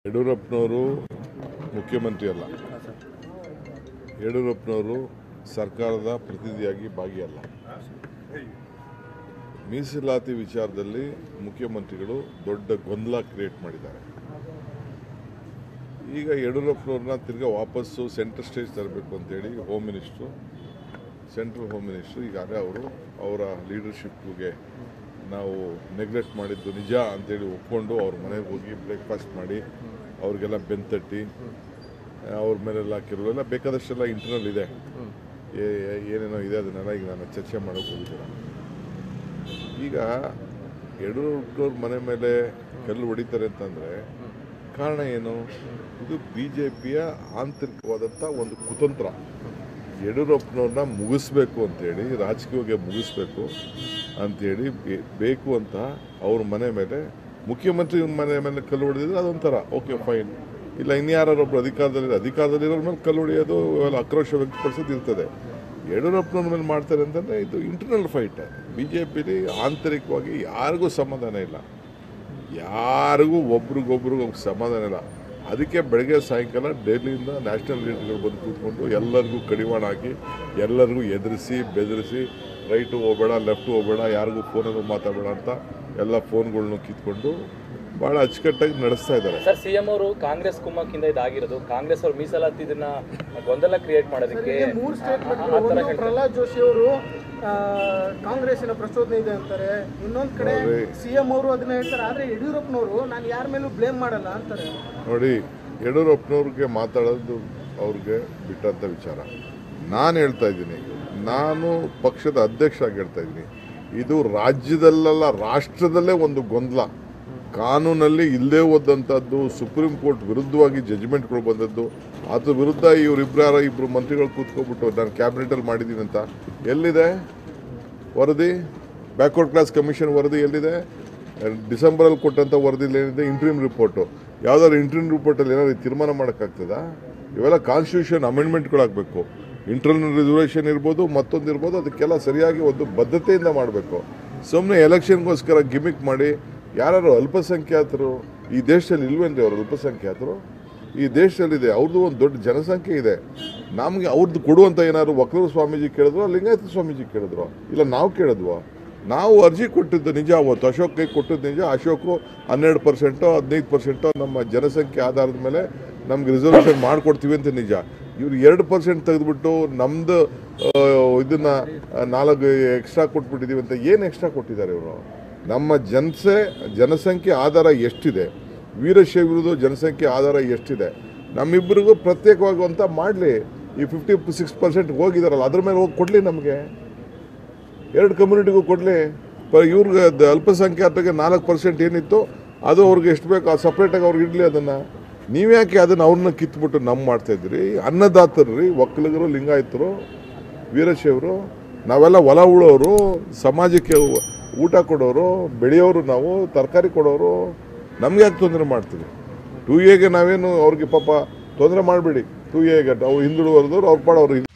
ಯಡಿಯೂರಪ್ಪನವರು ಮುಖ್ಯಮಂತ್ರಿ ಅಲ್ಲ ಯಡಿಯೂರಪ್ಪನವರು ಸರ್ಕಾರದ ಪ್ರತಿನಿಧಿಯಾಗಿ ಭಾಗಿಯಲ್ಲ ಮೀಸಲಾತಿ ವಿಚಾರದಲ್ಲಿ ಮುಖ್ಯಮಂತ್ರಿಗಳು ದೊಡ್ಡ ಗೊಂದಲ ಕ್ರಿಯೇಟ್ ಮಾಡಿದ್ದಾರೆ ಈಗ ಯಡಿಯೂರಪ್ಪನವ್ರನ್ನ ತಿರ್ಗಾ ವಾಪಸ್ಸು ಸೆಂಟ್ರಲ್ ಸ್ಟೇಜ್ ತರಬೇಕು ಅಂತೇಳಿ home minister central home minister ಈಗಾಗಲೇ ಅವರು ಅವರ ಲೀಡರ್ಶಿಪ್ಗೆ ನಾವು ನೆಗ್ಲೆಕ್ಟ್ ಮಾಡಿದ್ದು ನಿಜ ಅಂತೇಳಿ ಒಪ್ಕೊಂಡು ಅವ್ರ ಮನೆಗೆ ಹೋಗಿ ಬ್ರೇಕ್ಫಾಸ್ಟ್ ಮಾಡಿ ಅವ್ರಿಗೆಲ್ಲ ಬೆಂತಟ್ಟಿ ಅವ್ರ ಮೇಲೆಲ್ಲ ಕೆಲವೆಲ್ಲ ಬೇಕಾದಷ್ಟೆಲ್ಲ ಇಂಟರ್ನಲ್ ಇದೆ ಏ- ಏ- ಏನೇನೋ ಇದೆ ಅದನ್ನೆಲ್ಲ ಈಗ ನಾನು ಚರ್ಚೆ ಮಾಡೋಕೆ ಹೋಗಿದ್ದೀನಿ ಈಗ ಯಡಿಯೂರಪ್ಪನವ್ರ ಮನೆ ಮೇಲೆ ಕಲ್ಲು ಹೊಡಿತಾರೆ ಅಂತಂದರೆ ಕಾರಣ ಏನು ಇದು ಬಿ ಜೆ ಪಿಯ ಆಂತರಿಕವಾದಂಥ ಒಂದು ಕುತಂತ್ರ ಯಡಿಯೂರಪ್ಪನವ್ರನ್ನ ಮುಗಿಸ್ಬೇಕು ಅಂತೇಳಿ ರಾಜಕೀಯವಾಗಿ ಮುಗಿಸ್ಬೇಕು ಅಂಥೇಳಿ ಬೇ- ಬೇಕು ಅಂತ ಅವ್ರ ಮನೆ ಮೇಲೆ ಮುಖ್ಯಮಂತ್ರಿ ಮನೆ ಮೇಲೆ ಕಲ್ಲು ಹೊಡೆದಿದ್ರೆ ಅದೊಂಥರ ಓಕೆ ಫೈನ್ ಇಲ್ಲ ಇನ್ಯಾರೊಬ್ರು ಅಧಿಕಾರದಲ್ಲಿ ಅಧಿಕಾರದಲ್ಲಿರೋರ ಮೇಲೆ ಕಲ್ಲು ಹೊಡೆಯೋದು ಇವೆಲ್ಲ ಆಕ್ರೋಶ ವ್ಯಕ್ತಪಡಿಸೋದು ಇರ್ತದೆ ಯಡಿಯೂರಪ್ಪನವ್ರ ಮೇಲೆ ಮಾಡ್ತಾರೆ ಅಂತಂದರೆ ಇದು ಇಂಟರ್ನಲ್ ಫೈಟ್ ಬಿ ಜೆ ಪಿಲಿ ಆಂತರಿಕವಾಗಿ ಯಾರಿಗೂ ಸಮಾಧಾನ ಇಲ್ಲ ಯಾರಿಗೂ ಒಬ್ರಿಗೊಬ್ರಿಗೂ ಸಮಾಧಾನ ಇಲ್ಲ ಅದಕ್ಕೆ ಬೆಳಗ್ಗೆ ಸಾಯಂಕಾಲ ಡೆಲ್ಲಿಯಿಂದ ನ್ಯಾಷನಲ್ ಲೀಡರ್ಗಳು ಬಂದು ಕೂತ್ಕೊಂಡು ಎಲ್ಲರಿಗೂ ಕಡಿವಾಣ ಹಾಕಿ ಎಲ್ಲರಿಗೂ ಎದುರಿಸಿ ಬೆದರಿಸಿ ರೈಟು ಹೋಗಬೇಡ ಲೆಫ್ಟು ಹೋಗಬೇಡ ಯಾರಿಗೂ ಫೋನಲ್ಲೂ ಮಾತಾಡಬೇಡ ಅಂತ ಎಲ್ಲ ಫೋನ್ಗಳ್ನು ಕಿತ್ಕೊಂಡು ಭಾಳ ಅಚ್ಚುಕಟ್ಟಾಗಿ ನಡೆಸ್ತಾ ಇದ್ದಾರೆ ಸರ್ ಸಿಎಂ ಅವರು ಕಾಂಗ್ರೆಸ್ ಕುಮ್ಮಕ್ಕಿಂದ ಇದಾಗಿರೋದು ಕಾಂಗ್ರೆಸ್ ಅವರು ಮೀಸಲಾತಿ ಇದನ್ನ ಗೊಂದಲ ಕ್ರಿಯೇಟ್ ಮಾಡೋದಕ್ಕೆ ಈಗ ಮೂರು ಸ್ಟೇಟ್ಮೆಂಟ್ ಆ- ಆ ಥರ ಒಂದು ಹೇಳ್ತಾರೆ. ಪ್ರಹ್ಲಾದ್ ಜೋಶಿ ಅವರು ಆ, ಕಾಂಗ್ರೆಸ್ಸಿನ ಪ್ರಚೋದನೆ ಇದೆ ಅಂತಾರೆ ಇನ್ನೊಂದ್ ಕಡೆ ನೋಡ್ರಿ. ಸಿಎಂ ಅವರು ಅದನ್ನ ಹೇಳ್ತಾರೆ ಆದ್ರೆ ಯಡಿಯೂರಪ್ಪನವರು ನಾನು ಯಾರ ಮೇಲೂ ಬ್ಲೇಮ್ ಮಾಡಲ್ಲ ಅಂತಾರೆ ನೋಡಿ ಯಡಿಯೂರಪ್ಪನವ್ರಿಗೆ ಮಾತಾಡೋದು ಅವ್ರಿಗೆ ಬಿಟ್ಟಂಥ ವಿಚಾರ ನಾನು ಹೇಳ್ತಾ ಇದ್ದೀನಿ ನಾನು ಪಕ್ಷದ ಅಧ್ಯಕ್ಷ ಆಗಿ ಹೇಳ್ತಾ ಇದ್ದೀನಿ ಇದು ರಾಜ್ಯದಲ್ಲೆಲ್ಲ ರಾಷ್ಟ್ರದಲ್ಲೇ ಒಂದು ಗೊಂದಲ ಕಾನೂನಲ್ಲಿ ಇಲ್ಲದೇ ಹೋದಂಥದ್ದು ಸುಪ್ರೀಂ ಕೋರ್ಟ್ ವಿರುದ್ಧವಾಗಿ ಜಜ್ಮೆಂಟ್ಗಳು ಬಂದದ್ದು ಅದ್ರ ವಿರುದ್ಧ ಇವರಿಬ್ಬರ ಇಬ್ಬರು ಮಂತ್ರಿಗಳು ಕೂತ್ಕೊಬಿಟ್ಟು ನಾನು ಕ್ಯಾಬಿನೆಟಲ್ಲಿ ಮಾಡಿದ್ದೀನಿ ಅಂತ ಎಲ್ಲಿದೆ ವರದಿ ಬ್ಯಾಕ್ವರ್ಡ್ ಕ್ಲಾಸ್ ಕಮಿಷನ್ ವರದಿ ಎಲ್ಲಿದೆ ಡಿಸೆಂಬರಲ್ಲಿ ಕೊಟ್ಟಂಥ ವರದಿಲಿ ಏನಿದೆ ಇಂಟ್ರೀಮ್ ರಿಪೋರ್ಟು ಯಾವ್ದಾದ್ರು ಇಂಟ್ರೀಮ್ ರಿಪೋರ್ಟಲ್ಲಿ ಏನಾದ್ರು ತೀರ್ಮಾನ ಮಾಡೋಕ್ಕಾಗ್ತದಾ ಇವೆಲ್ಲ ಕಾನ್ಸ್ಟಿಟ್ಯೂಷನ್ ಅಮೆಂಡ್ಮೆಂಟ್ಗಳಾಗಬೇಕು ಇಂಟರ್ನಲ್ ರಿಸರ್ವೇಷನ್ ಇರ್ಬೋದು ಮತ್ತೊಂದು ಇರ್ಬೋದು ಅದಕ್ಕೆಲ್ಲ ಸರಿಯಾಗಿ ಒಂದು ಬದ್ಧತೆಯಿಂದ ಮಾಡಬೇಕು ಸುಮ್ಮನೆ ಎಲೆಕ್ಷನ್ಗೋಸ್ಕರ ಗಿಮಿಕ್ ಮಾಡಿ ಯಾರು ಅಲ್ಪಸಂಖ್ಯಾತರು ಈ ದೇಶದಲ್ಲಿ ಇಲ್ವೇನ್ರಿ ಅವರು ಅಲ್ಪಸಂಖ್ಯಾತರು ಈ ದೇಶದಲ್ಲಿದೆ ಅವ್ರದ್ದು ಒಂದು ದೊಡ್ಡ ಜನಸಂಖ್ಯೆ ಇದೆ ನಮಗೆ ಅವ್ರದ್ದು ಕೊಡುವಂಥ ಏನಾದ್ರು ವಕ್ಲೂರು ಸ್ವಾಮೀಜಿ ಕೇಳಿದ್ರು ಲಿಂಗಾಯತ ಸ್ವಾಮೀಜಿ ಕೇಳಿದ್ರು ಇಲ್ಲ ನಾವು ಕೇಳಿದ್ವಾ ನಾವು ಅರ್ಜಿ ಕೊಟ್ಟಿದ್ದು ನಿಜ ಅವತ್ತು ಅಶೋಕ್ ಕೈ ಕೊಟ್ಟಿದ್ದು ನಿಜ ಅಶೋಕು ಹನ್ನೆರಡು ಪರ್ಸೆಂಟೋ ಹದಿನೈದು ಪರ್ಸೆಂಟೋ ನಮ್ಮ ಜನಸಂಖ್ಯೆ ಆಧಾರದ ಮೇಲೆ ನಮ್ಗೆ ರಿಸರ್ವೇಷನ್ ಮಾಡಿಕೊಡ್ತೀವಿ ಅಂತ ನಿಜ ಇವ್ರು ಎರಡು ಪರ್ಸೆಂಟ್ ತೆಗೆದುಬಿಟ್ಟು ನಮ್ಮದು ಇದನ್ನು ನಾಲ್ಕು ಎಕ್ಸ್ಟ್ರಾ ಕೊಟ್ಬಿಟ್ಟಿದ್ದೀವಿ ಅಂತ ಏನು ಎಕ್ಸ್ಟ್ರಾ ಕೊಟ್ಟಿದ್ದಾರೆ ಇವರು ನಮ್ಮ ಜನಸೆ ಜನಸಂಖ್ಯೆ ಆಧಾರ ಎಷ್ಟಿದೆ ವೀರಶೈವರದು ಜನಸಂಖ್ಯೆ ಆಧಾರ ಎಷ್ಟಿದೆ ನಮ್ಮಿಬ್ಬರಿಗೂ ಪ್ರತ್ಯೇಕವಾಗಿ ಅಂತ ಮಾಡಲಿ ಈ ಫಿಫ್ಟಿ ಸಿಕ್ಸ್ ಪರ್ಸೆಂಟ್ ಹೋಗಿದಾರಲ್ಲ ಅದ್ರ ಮೇಲೆ ಹೋಗಿ ಕೊಡಲಿ ನಮಗೆ ಎರಡು ಕಮ್ಯುನಿಟಿಗೂ ಕೊಡಲಿ ಇವ್ರಿಗೆ ದ- ಅಲ್ಪಸಂಖ್ಯಾತರಿಗೆ ನಾಲ್ಕು ಪರ್ಸೆಂಟ್ ಏನಿತ್ತು ಅದು ಅವ್ರಿಗೆ ಎಷ್ಟು ಬೇಕು ಆ ಸಪ್ರೇಟಾಗಿ ಅವ್ರಿಗೆ ಇಡಲಿ ಅದನ್ನು ನೀವ್ಯಾಕೆ ಅದನ್ನು ಅವ್ರನ್ನ ಕಿತ್ಬಿಟ್ಟು ನಮ್ಮ ಮಾಡ್ತಾಯಿದ್ರಿ ಅನ್ನದಾತರು ರೀ ಒಕ್ಕಲಿಗರು ಲಿಂಗಾಯತರು ವೀರಶೈವರು ನಾವೆಲ್ಲ ಹೊಲ ಉಳೋರು ಸಮಾಜಕ್ಕೆ ಊ- ಊಟ ಕೊಡೋರು ಬೆಳೆಯೋರು ನಾವು ತರಕಾರಿ ಕೊಡೋರು ನಮ್ಗೆ ಯಾಕೆ ತೊಂದರೆ ಮಾಡ್ತೀವಿ ಟು ಎಗೆ ನಾವೇನು ಅವ್ರಿಗೆ ಪಾಪ ತೊಂದರೆ ಮಾಡಬೇಡಿ ಟು ಎಗೆ ಅವ್ರು ಹಿಂದುಳಿದವ್ರು ಅವ್ರ ಪಾಡ ಅವ್ರು